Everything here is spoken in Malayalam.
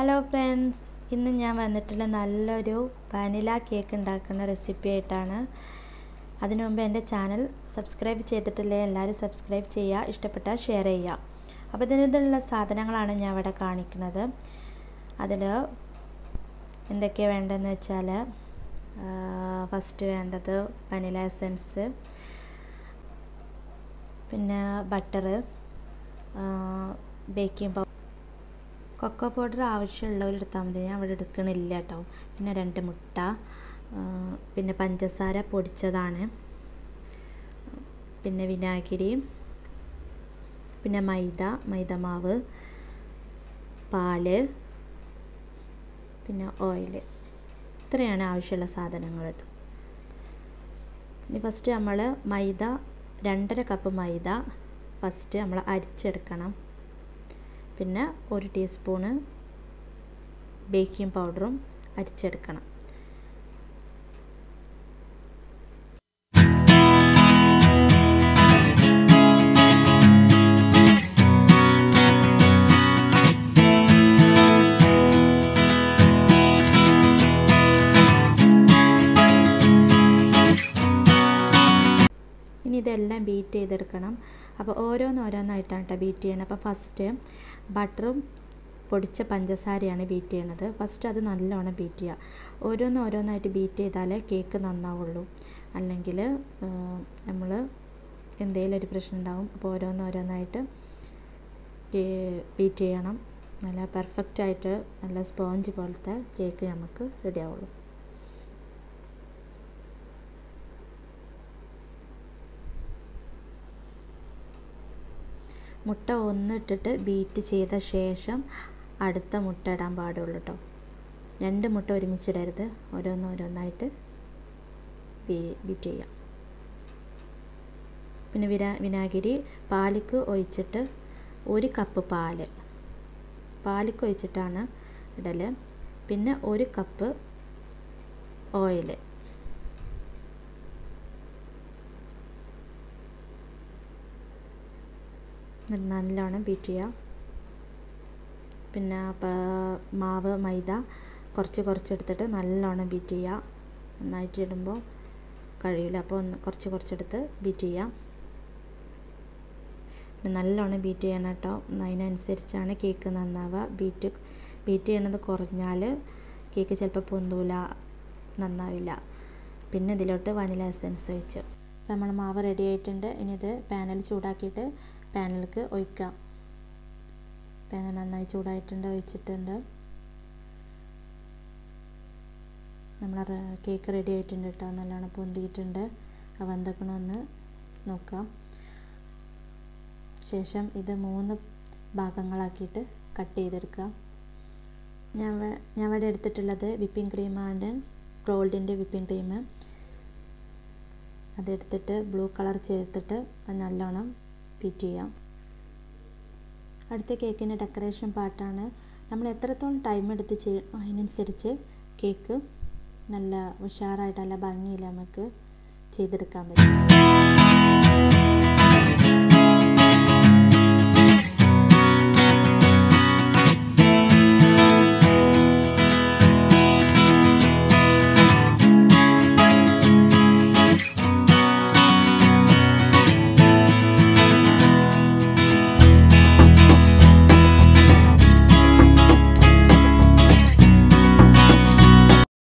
ഹലോ ഫ്രണ്ട്സ് ഇന്ന് ഞാൻ വന്നിട്ടുള്ള നല്ലൊരു വാനില കേക്ക് ഉണ്ടാക്കുന്ന റെസിപ്പി ആയിട്ടാണ് അതിനു മുമ്പ് എൻ്റെ ചാനൽ സബ്സ്ക്രൈബ് ചെയ്തിട്ടില്ലേ എല്ലാവരും സബ്സ്ക്രൈബ് ചെയ്യുക ഇഷ്ടപ്പെട്ടാൽ ഷെയർ ചെയ്യുക അപ്പോൾ ഇതിനുള്ള സാധനങ്ങളാണ് ഞാൻ ഇവിടെ കാണിക്കുന്നത് അതിൽ എന്തൊക്കെയാണ് വേണ്ടതെന്ന് വെച്ചാൽ ഫസ്റ്റ് വേണ്ടത് വനില എസൻസ് പിന്നെ butter baking powder cocoa powder ആവശ്യമുള്ളവർ എടുത്താൽ മതി ഞാൻ അവിടെ എടുക്കണില്ല കേട്ടോ പിന്നെ രണ്ട് മുട്ട പിന്നെ പഞ്ചസാര പൊടിച്ചതാണ് പിന്നെ വിനാഗിരി പിന്നെ മൈദ മൈദമാവ് പാല് പിന്നെ ഓയിൽ ഇത്രയാണ് ആവശ്യമുള്ള സാധനങ്ങൾ കേട്ടോ ഇനി ഫസ്റ്റ് നമ്മൾ മൈദ രണ്ടര കപ്പ് മൈദ ഫസ്റ്റ് നമ്മൾ അരിച്ചെടുക്കണം പിന്നെ ഒരു ടീസ്പൂണ് ബേക്കിംഗ് പൗഡറും അരിച്ചെടുക്കണം ഇനി ഇതെല്ലാം ബീറ്റ് ചെയ്തെടുക്കണം അപ്പോൾ ഓരോന്നോരോന്നായിട്ടാണ് കേട്ടോ ബീറ്റ് ചെയ്യണം അപ്പോൾ ഫസ്റ്റ് ബട്ടറും പൊടിച്ച പഞ്ചസാരയാണ് ബീറ്റ് ചെയ്യണത് ഫസ്റ്റ് അത് നല്ലോണം ബീറ്റ് ചെയ്യുക ഓരോന്ന് ഓരോന്നായിട്ട് ബീറ്റ് ചെയ്താലേ കേക്ക് നന്നാവുള്ളൂ അല്ലെങ്കിൽ നമ്മൾ എന്തെങ്കിലും ഒരു പ്രശ്നം ഉണ്ടാവും അപ്പോൾ ഓരോന്ന് ഓരോന്നായിട്ട് ബീറ്റ് ചെയ്യണം നല്ല പെർഫെക്റ്റ് ആയിട്ട് നല്ല സ്പോഞ്ച് പോലത്തെ കേക്ക് നമുക്ക് റെഡി ആവുള്ളൂ മുട്ട ഒന്നിട്ടിട്ട് ബീറ്റ് ചെയ്ത ശേഷം അടുത്ത മുട്ട ഇടാൻ പാടുള്ളൂ കേട്ടോ രണ്ട് മുട്ട ഒരുമിച്ചിടരുത് ഓരോന്നോരോന്നായിട്ട് ബീ ബീറ്റ് ചെയ്യാം പിന്നെ വിനാ വിനാഗിരി പാലിക്ക് ഒഴിച്ചിട്ട് ഒരു കപ്പ് പാല് പാലിക്ക് ഒഴിച്ചിട്ടാണ് ഇടൽ പിന്നെ ഒരു കപ്പ് ഓയിൽ നല്ലോണം ബീറ്റ് ചെയ്യുക പിന്നെ മാവ് മൈദ കുറച്ച് കുറച്ചെടുത്തിട്ട് നല്ലോണം ബീറ്റ് ചെയ്യുക നന്നായിട്ട് ഇടുമ്പോൾ കഴിയില്ല അപ്പോൾ ഒന്ന് കുറച്ച് കുറച്ചെടുത്ത് ബീറ്റ് ചെയ്യാം നല്ലോണം ബീറ്റ് ചെയ്യണം കേട്ടോ അതിനനുസരിച്ചാണ് കേക്ക് നന്നാവുക ബീറ്റ് ബീറ്റ് ചെയ്യണത് കുറഞ്ഞാൽ കേക്ക് ചിലപ്പോൾ പൊന്തൂല നന്നാവില്ല പിന്നെ ഇതിലോട്ട് വനില എസൻസ് ഒഴിച്ച് അപ്പോൾ നമ്മൾ മാവ് റെഡി ആയിട്ടുണ്ട് ഇനി ഇത് പാനൽ ചൂടാക്കിയിട്ട് പാനിലേക്ക് ഒഴിക്കാം പാൻ നന്നായി ചൂടായിട്ടുണ്ട് ഒഴിച്ചിട്ടുണ്ട് നമ്മൾ കേക്ക് റെഡി ആയിട്ടുണ്ട് കേട്ടോ നല്ലോണം പൊന്തിയിട്ടുണ്ട് അവ എന്തൊക്കെയാണെന്ന് നോക്കാം ശേഷം ഇത് മൂന്ന് ഭാഗങ്ങളാക്കിയിട്ട് കട്ട് ചെയ്തെടുക്കാം ഞാൻ ഞാൻ ഇവിടെ എടുത്തിട്ടുള്ളത് വിപ്പിംഗ് ക്രീമാണ് ഗോൾഡിൻ്റെ വിപ്പിംഗ് ക്രീം അതെടുത്തിട്ട് ബ്ലൂ കളർ ചേർത്തിട്ട് നല്ലോണം ബീറ്റ് ചെയ്യാം അടുത്ത കേക്കിൻ്റെ ഡെക്കറേഷൻ പാർട്ടാണ് നമ്മൾ എത്രത്തോളം ടൈം എടുത്ത് ചെയ്യും അതിനനുസരിച്ച് കേക്ക് നല്ല ഉഷാറായിട്ട് നല്ല ഭംഗിയിൽ നമുക്ക് ചെയ്തെടുക്കാൻ പറ്റും